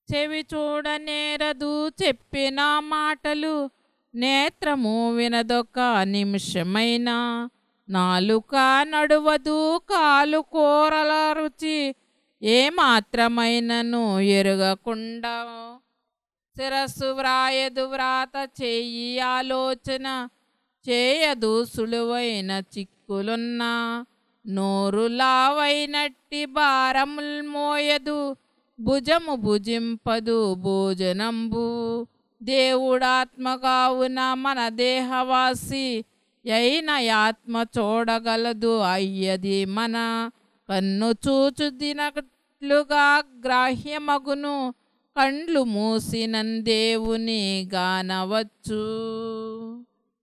చెవి చూడనేరదు చెప్పిన మాటలు నేత్రము వినదొక నిమిషమైనా నాలుక నడువదు కాలు కూరల రుచి ఏమాత్రమైనను ఎరుగకుండా శిరస్సు వ్రాయదు వ్రాత చెయ్యి ఆలోచన చేయదు సులువైన చిక్కులున్నా నోరు లావైనట్టి భారముల్ మోయదు భుజము భుజింపదు భోజనంబు దేవుడాత్మగావున మన దేహవాసి అయిన ఆత్మ చూడగలదు అయ్యది మన కన్ను చూచు దినట్లుగా గ్రాహ్యమగును కండ్లు మూసిన దేవుని గానవచ్చు